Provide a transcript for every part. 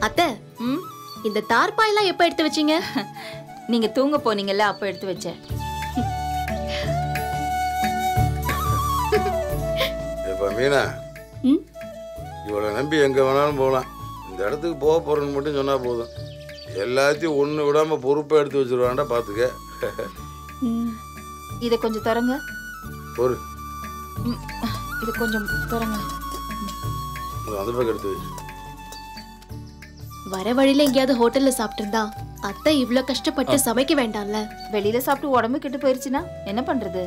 அத்தை ம் இந்த தார்பாயெல்லாம் எப்ப எடுத்து வச்சீங்க நீங்க தூங்க போனீங்கல்ல அப்ப எடுத்து வச்சேன் இப்ப மீனா ம்? இவளை நம்பி எங்க வேணாலும் போகலாம் இந்த இடத்துக்கு போக போறேன்னு மட்டும் சொன்னா போதும் எல்லாத்தையும் ஒண்ணு விடாம பொறுப்பா எடுத்து வச்சிருவான்டா பாத்துக்க இதை கொஞ்சம் திறங்க பொறு ம், இது கொஞ்சம் திறங்க இங்க அந்த பக்கம் எடுத்து வச்சு வர வழியில எங்கேயாவது ஹோட்டல்ல சாப்பிட்டிருந்தா அத்தை இவ்ளோ கஷ்டப்பட்டு சமைக்க வேண்டாம்ல வெளியில சாப்பிட்டு உடம்பு கெட்டு போயிருச்சுன்னா என்ன பண்றது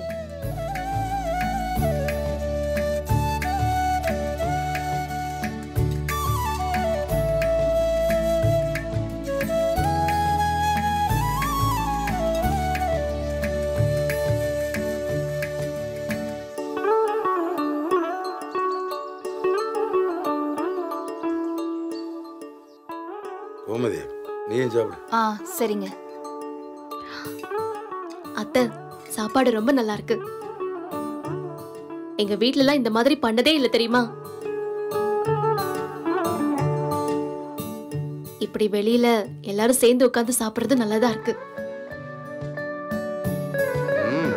கோமதி நீயும் சாப்பிடு ஆ சரிங்க அத்தை சாப்பாடு ரொம்ப நல்லா இருக்கு எங்க வீட்ல எல்லாம் இந்த மாதிரி பண்ணதே இல்ல தெரியுமா இப்படி வெளியில எல்லாரும் சேர்ந்து உட்கார்ந்து சாப்பிடுறது நல்லதா இருக்கு ம்.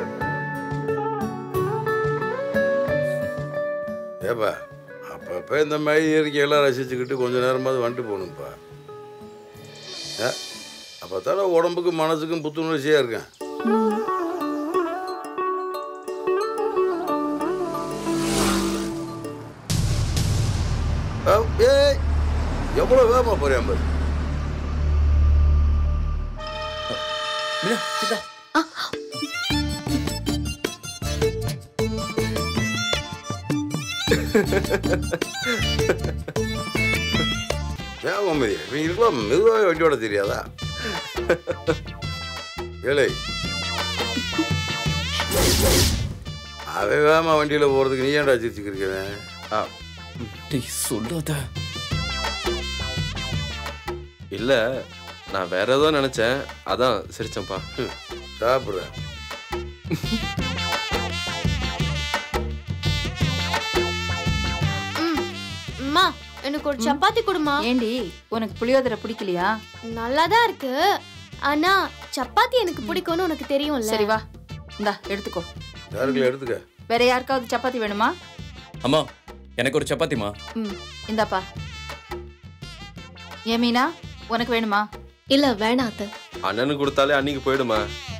ஏப்பா அப்பப்போ இந்த மாதிரி இயற்கையெல்லாம் ரசிச்சுக்கிட்டு கொஞ்ச நேரமாவது வந்துட்டு போகணும்ப்பா ஏ அப்போ தானே உடம்புக்கும் மனசுக்கும் புத்துணர்ச்சியாக இருக்கேன் ஆ, ஏய் எவ்வளோ வேகமாக போறியான் பாரு மீனா சீதா ஏன் கோமதி இவங்களுக்குலாம் மெதுவாக வண்டி ஓட தெரியாதா ஏழை அவன் வேகமாக வண்டியில் போகிறதுக்கு நீ ஏன்டா சிரிச்சுக்கிருக்கேன் ஆ, டேய் சொல்லாத இல்ல நான் வேற ஏதோ நினைச்சேன் அதான் சிரிச்சேன்ப்பா சாப்பிட்றேன் அம்மா எனக்கு ஒரு சப்பாத்தி கொடுமா ஏண்டி உனக்கு புளியோதரை பிடிக்கலையா நல்லா தான் இருக்கு ஆனா சப்பாத்தி எனக்கு பிடிக்கும்னு உனக்கு தெரியும்ல சரி வா இந்தா எடுத்துக்கோ யாருக்குள்ள எடுத்துக்க வேற யாருக்காவது சப்பாத்தி வேணுமா அம்மா எனக்கு ஒரு சப்பாத்திமா ம் இந்தாப்பா ஏன் மீனா உனக்கு வேணுமா இல்ல வேணாம் அத்தை அண்ணனுக்கு கொடுத்தாலே அன்னைக்கு போயிடுமா